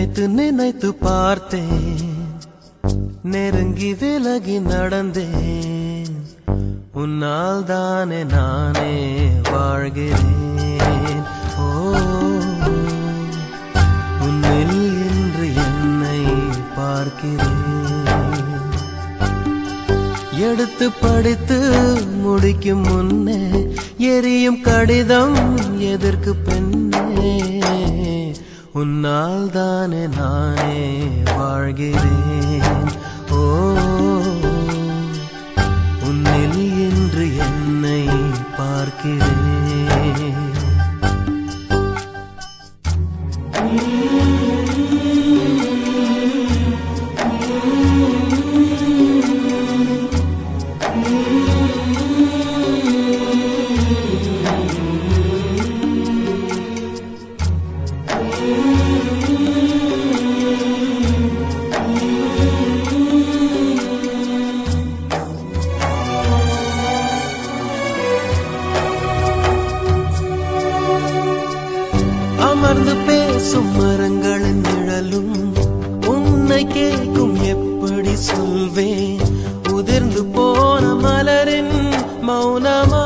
நினைத்து நினைத்து பார்த்தேன் நெருங்கி விலகி நடந்தேன் உன்னால் தானே நானே வாழ்கிறேன் ஓ உன்னில் இன்று என்னை பார்க்கிறேன் எடுத்து படித்து முடிக்கும் முன்னே எரியும் கடிதம் எதற்கு பெண்ணே உன்னால் தானே நானே வாழ்கிறேன் ஓ உன்னில் இன்று என்னை பார்க்கிறேன் அமர்ந்து பேசும் மரங்களின் நிழலும் உன்னை கேட்கும் எப்படி சொல்வேன் உதிர்ந்து போன மலரின் மௌனமா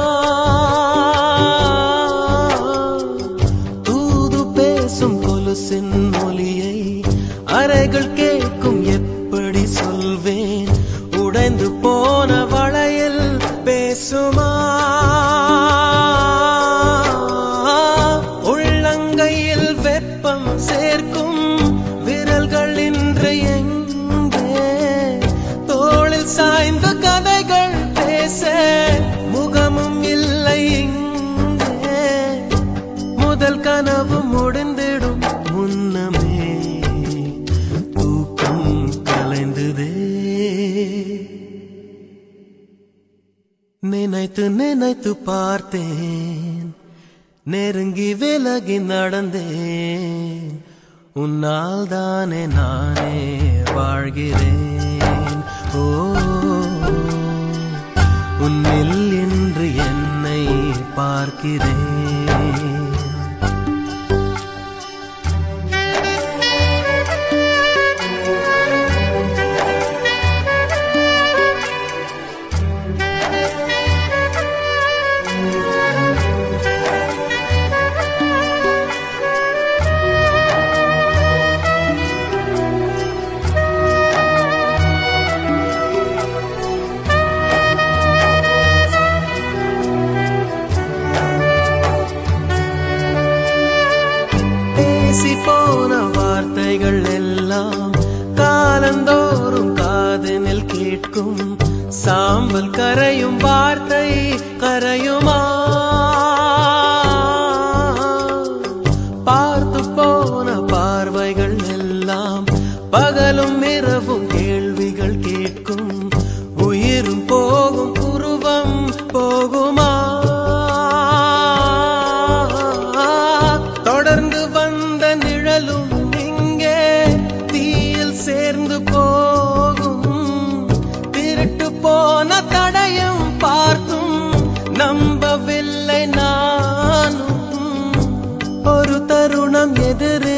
தூது பேசும் கொலுசின் ஒலியை அறைகள் கேட்கும் எப்படி சொல்வேன் உடைந்து போன வளையல் பேசுமா உள்ளங்கையில் வெப்பம் சேர்க்கும் விரல்கள் இன்று எங்கே தோளில் சாய்ந்த கதைகள் பேச முகமும் இல்லை இங்கே முதல் கனவு முடிந்திடும் முன்னமே தூக்கம் கலைந்ததே நினைத்து நினைத்து பார்த்தேன் நெருங்கி விலகி நடந்தேன் உன்னால் தானே நானே வாழ்கிறேன் ஓ உன்னில் இன்று என்னை பார்க்கிறேன் பேசி போன வார்த்தைகள் எல்லாம் காலந்தோறும் காதனில் கேட்கும் சாம்பல் கரையும் வார்த்தை கரையுமா பார்த்து போன பார்வைகள் எல்லாம் பகலும் இரவும் கேள்விகள் கேட்கும் உயிரும் போகும் உருவம் போகுமா தொடர்ந்து வந்த நிழலும் இங்கே தீயில் சேர்ந்து போகும் திருட்டு போன தடயம் பார்த்தும் நம்பவில்லை நானும் ஒரு தருணம் எதிரே